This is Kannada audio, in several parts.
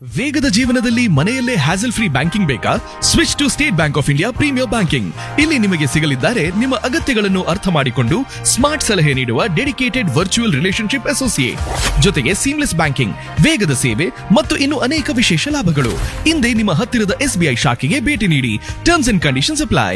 ವೇಗದ ಜೀವನದಲ್ಲಿ ಮನೆಯಲ್ಲೇ ಹ್ಯಾಸಲ್ ಫ್ರೀ ಬ್ಯಾಂಕಿಂಗ್ ಬೇಕಾ switch to State Bank of India premier banking ಇಲ್ಲಿ ನಿಮಗೆ ಸಿಗಲಿದ್ದಾರೆ ನಿಮ್ಮ ಅಗತ್ಯಗಳನ್ನು ಅರ್ಥ ಮಾಡಿಕೊಂಡು ಸ್ಮಾರ್ಟ್ ಸಲಹೆ ನೀಡುವ ಡೆಡಿಕೇಟೆಡ್ ವರ್ಚುವಲ್ ರಿಲೇಶನ್ಶಿಪ್ ಅಸೋಸಿಯೇಟ್ ಜೊತೆಗೆ ಸೀಮ್ಲೆಸ್ ಬ್ಯಾಂಕಿಂಗ್ ವೇಗದ ಸೇವೆ ಮತ್ತು ಇನ್ನು ಅನೇಕ ವಿಶೇಷ ಲಾಭಗಳು ಹಿಂದೆ ನಿಮ್ಮ ಹತ್ತಿರದ ಎಸ್ಬಿಐ ಶಾಖೆಗೆ ಭೇಟಿ ನೀಡಿ ಟರ್ಮ್ಸ್ ಅಂಡ್ ಕಂಡೀಷನ್ಸ್ ಅಪ್ಲೈ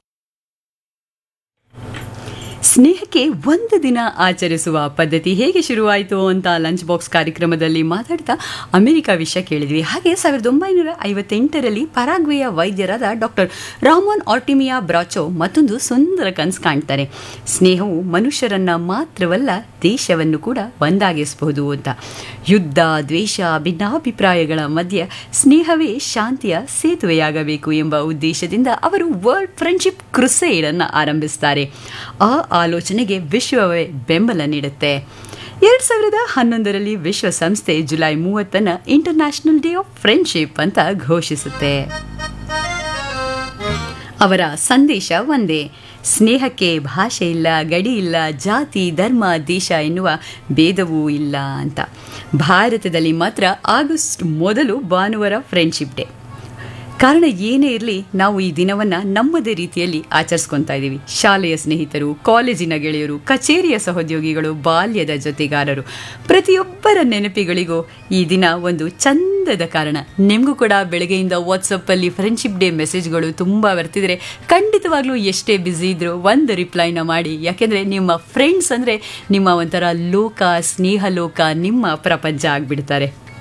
ಸ್ನೇಹಕ್ಕೆ ಒಂದು ದಿನ ಆಚರಿಸುವ ಪದ್ಧತಿ ಹೇಗೆ ಶುರುವಾಯಿತು ಅಂತ ಲಂಚ್ ಬಾಕ್ಸ್ ಕಾರ್ಯಕ್ರಮದಲ್ಲಿ ಮಾತಾಡ್ತಾ ಅಮೆರಿಕ ವಿಷಯ ಕೇಳಿದ್ವಿ ಹಾಗೆ ಸಾವಿರದ ಒಂಬೈನೂರ ಐವತ್ತೆಂಟರಲ್ಲಿ ಪರಾಗ್ವೆಯ ವೈದ್ಯರಾದ ಡಾಕ್ಟರ್ ರಾಮೋನ್ ಆರ್ಟಿಮಿಯಾ ಬ್ರಾಚೋ ಮತ್ತೊಂದು ಸುಂದರ ಕನಸು ಕಾಣ್ತಾರೆ ಸ್ನೇಹವು ಮನುಷ್ಯರನ್ನ ಮಾತ್ರವಲ್ಲ ದೇಶವನ್ನು ಕೂಡ ಒಂದಾಗಿಸಬಹುದು ಅಂತ ಯುದ್ಧ ದ್ವೇಷ ಭಿನ್ನಾಭಿಪ್ರಾಯಗಳ ಮಧ್ಯೆ ಸ್ನೇಹವೇ ಶಾಂತಿಯ ಸೇತುವೆಯಾಗಬೇಕು ಎಂಬ ಉದ್ದೇಶದಿಂದ ಅವರು ವರ್ಲ್ಡ್ ಫ್ರೆಂಡ್ಶಿಪ್ ಕ್ರುಸೇಡ್ ಅನ್ನು ಆರಂಭಿಸ್ತಾರೆ ಆ ಆಲೋಚನೆಗೆ ವಿಶ್ವವೇ ಬೆಂಬಲ ನೀಡುತ್ತೆ ಎರಡ್ ಸಾವಿರದ ಹನ್ನೊಂದರಲ್ಲಿ ವಿಶ್ವಸಂಸ್ಥೆ ಜುಲೈ ಮೂವತ್ತನ್ನ ಇಂಟರ್ನ್ಯಾಷನಲ್ ಡೇ ಆಫ್ ಫ್ರೆಂಡ್ಶಿಪ್ ಅಂತ ಘೋಷಿಸುತ್ತೆ ಅವರ ಸಂದೇಶ ಒಂದೇ ಸ್ನೇಹಕ್ಕೆ ಭಾಷೆ ಇಲ್ಲ ಗಡಿ ಇಲ್ಲ ಜಾತಿ ಧರ್ಮ ದೇಶ ಎನ್ನುವ ಭೇದವೂ ಇಲ್ಲ ಅಂತ ಭಾರತದಲ್ಲಿ ಮಾತ್ರ ಆಗಸ್ಟ್ ಮೊದಲು ಭಾನುವಾರ ಫ್ರೆಂಡ್ಶಿಪ್ ಡೇ ಕಾರಣ ಏನೇ ಇರಲಿ ನಾವು ಈ ದಿನವನ್ನು ನಮ್ಮದೇ ರೀತಿಯಲ್ಲಿ ಆಚರಿಸ್ಕೊತಾ ಇದ್ದೀವಿ ಶಾಲೆಯ ಸ್ನೇಹಿತರು ಕಾಲೇಜಿನ ಗೆಳೆಯರು ಕಚೇರಿಯ ಸಹೋದ್ಯೋಗಿಗಳು ಬಾಲ್ಯದ ಜೊತೆಗಾರರು ಪ್ರತಿಯೊಬ್ಬರ ನೆನಪಿಗಳಿಗೂ ಈ ದಿನ ಒಂದು ಚಂದದ ಕಾರಣ ನಿಮಗೂ ಕೂಡ ಬೆಳಗ್ಗೆಯಿಂದ ವಾಟ್ಸಪ್ಪಲ್ಲಿ ಫ್ರೆಂಡ್ಶಿಪ್ ಡೇ ಮೆಸೇಜ್ಗಳು ತುಂಬ ಬರ್ತಿದ್ರೆ ಖಂಡಿತವಾಗ್ಲೂ ಎಷ್ಟೇ ಬ್ಯುಸಿ ಇದ್ರೂ ಒಂದು ರಿಪ್ಲೈನ ಮಾಡಿ ಯಾಕೆಂದರೆ ನಿಮ್ಮ ಫ್ರೆಂಡ್ಸ್ ಅಂದರೆ ನಿಮ್ಮ ಒಂಥರ ಲೋಕ ಸ್ನೇಹ ಲೋಕ ನಿಮ್ಮ ಪ್ರಪಂಚ ಆಗಿಬಿಡ್ತಾರೆ